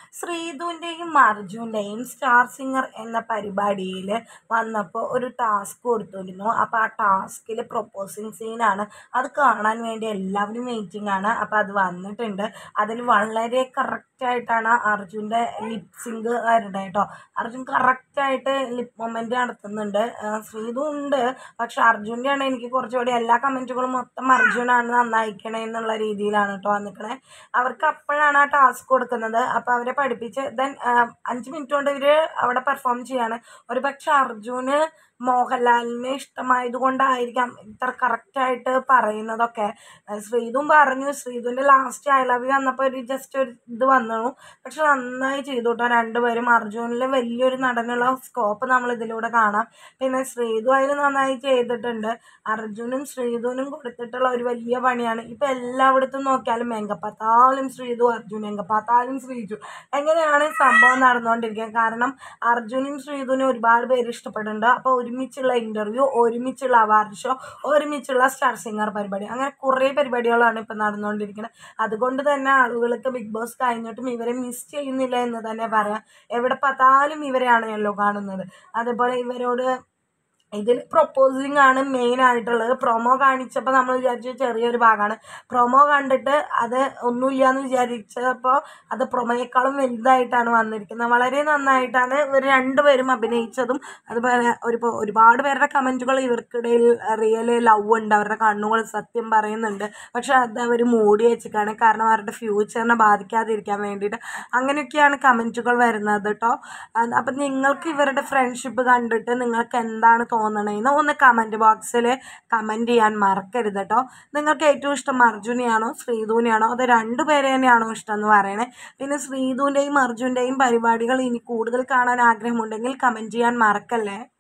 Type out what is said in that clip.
ശ്രീധുവിൻ്റെയും അർജുൻ്റെയും star singer എന്ന പരിപാടിയിൽ വന്നപ്പോൾ ഒരു ടാസ്ക് കൊടുത്തിരുന്നു അപ്പോൾ ആ ടാസ്കിൽ പ്രൊപ്പോസിങ് സീനാണ് അത് കാണാൻ വേണ്ടി എല്ലാവരും വെയിറ്റിംഗ് ആണ് അപ്പോൾ അത് വന്നിട്ടുണ്ട് അതിൽ വളരെ കറക്റ്റായിട്ടാണ് അർജുൻ്റെ ലിപ് സിങ്ക് വരുന്നത് കേട്ടോ അർജുൻ കറക്റ്റായിട്ട് ലിപ് മൊമെൻ്റ് നടത്തുന്നുണ്ട് ആ, ശ്രീധു ഉണ്ട് പക്ഷെ അർജുൻ്റെയാണ് എനിക്ക് കുറച്ചുകൂടി എല്ലാ കമൻറ്റുകളും മൊത്തം അർജുനാണ് നന്നായിക്കണേ എന്നുള്ള രീതിയിലാണ് കേട്ടോ വന്നിക്കണേ അവർക്ക് അപ്പോഴാണ് ആ ടാസ്ക് കൊടുക്കുന്നത് അപ്പോൾ അവരെ പഠിപ്പിച്ച് ദെൻ അഞ്ച് മിനിറ്റ് കൊണ്ട് ഇവർ അവിടെ പെർഫോം ചെയ്യാണ് ഒരു പക്ഷെ അർജുന് മോഹൻലാലിനെ ഇഷ്ടമായത് കൊണ്ടായിരിക്കാം ഇത്ര കറക്റ്റായിട്ട് പറയുന്നതൊക്കെ ആ, ശ്രീധുവും പറഞ്ഞു ശ്രീധുവിൻ്റെ ലാസ്റ്റ് ഐ ലവ് യു വന്നപ്പോൾ ഒരു ജസ്റ്റ് ഒരു ഇത് വന്നു പക്ഷെ നന്നായി ചെയ്തു കേട്ടോ രണ്ടുപേരും അർജുനിൽ വലിയൊരു നടനുള്ള സ്കോപ്പ് നമ്മൾ ഇതിലൂടെ കാണാം പിന്നെ ശ്രീധു അതിൽ നന്നായി ചെയ്തിട്ടുണ്ട് അർജുനും ശ്രീധുവിനും കൊടുത്തിട്ടുള്ള ഒരു വലിയ പണിയാണ് ഇപ്പം എല്ലായിടത്തും നോക്കിയാലും എങ്കപ്പാത്താലും ശ്രീധു അർജുൻ എങ്കപ്പാത്താലും ശ്രീജു എങ്ങനെയാണ് ഈ സംഭവം നടന്നുകൊണ്ടിരിക്കുക കാരണം അർജുനും ശ്രീധുവിനും ഒരുപാട് പേര് ഇഷ്ടപ്പെടുന്നുണ്ട് അപ്പോൾ ഒരുമിച്ചുള്ള ഇൻ്റർവ്യൂ ഒരുമിച്ചുള്ള അവാർഡ് ഷോ ഒരുമിച്ചുള്ള സ്റ്റാർ സിംഗർ പരിപാടി അങ്ങനെ കുറേ പരിപാടികളാണ് ഇപ്പം നടന്നുകൊണ്ടിരിക്കുന്നത് അതുകൊണ്ട് തന്നെ ആളുകൾക്ക് ബിഗ് ബോസ് കഴിഞ്ഞിട്ടും ഇവരെ മിസ് ചെയ്യുന്നില്ല എന്ന് തന്നെ പറയാം എവിടെ பார்த்தாലും ഇവരെയാണല്ലോ കാണുന്നത് അതുപോലെ ഇവരോട് ഇതിൽ പ്രൊപ്പോസിങ് ആണ് മെയിൻ ആയിട്ടുള്ളത് പ്രൊമോ കാണിച്ചപ്പോൾ നമ്മൾ വിചാരിച്ചു ചെറിയൊരു ഭാഗമാണ് പ്രൊമോ കണ്ടിട്ട് അത് ഒന്നുമില്ല എന്ന് വിചാരിച്ചപ്പോൾ അത് പ്രൊമോയേക്കാളും വലുതായിട്ടാണ് വന്നിരിക്കുന്നത് വളരെ നന്നായിട്ടാണ് ഇവർ രണ്ടുപേരും അഭിനയിച്ചതും അതുപോലെ ഒരു ഒരുപാട് പേരുടെ കമൻറ്റുകൾ ഇവർക്കിടയിൽ റിയൽ ലവ് ഉണ്ട് അവരുടെ കണ്ണുകൾ സത്യം പറയുന്നുണ്ട് പക്ഷെ അത് അവർ മൂടി വെച്ചിട്ടാണ് കാരണം അവരുടെ ഫ്യൂച്ചറിനെ ബാധിക്കാതിരിക്കാൻ വേണ്ടിയിട്ട് അങ്ങനെയൊക്കെയാണ് കമൻറ്റുകൾ വരുന്നത് കേട്ടോ അപ്പം നിങ്ങൾക്ക് ഇവരുടെ ഫ്രണ്ട്ഷിപ്പ് കണ്ടിട്ട് നിങ്ങൾക്ക് എന്താണ് തോന്നണേന്ന് ഒന്ന് കമൻറ്റ് ബോക്സിൽ കമൻറ്റ് ചെയ്യാൻ മറക്കരുത് കേട്ടോ നിങ്ങൾക്ക് ഏറ്റവും ഇഷ്ടം അർജുനെയാണോ ശ്രീധുവിനെയാണോ അത് രണ്ടുപേരെ തന്നെയാണോ ഇഷ്ടം എന്ന് പറയണേ പിന്നെ ശ്രീധുവിൻ്റെയും അർജുൻ്റെയും പരിപാടികൾ ഇനി കൂടുതൽ കാണാൻ ആഗ്രഹമുണ്ടെങ്കിൽ കമൻറ്റ് ചെയ്യാൻ മറക്കല്ലേ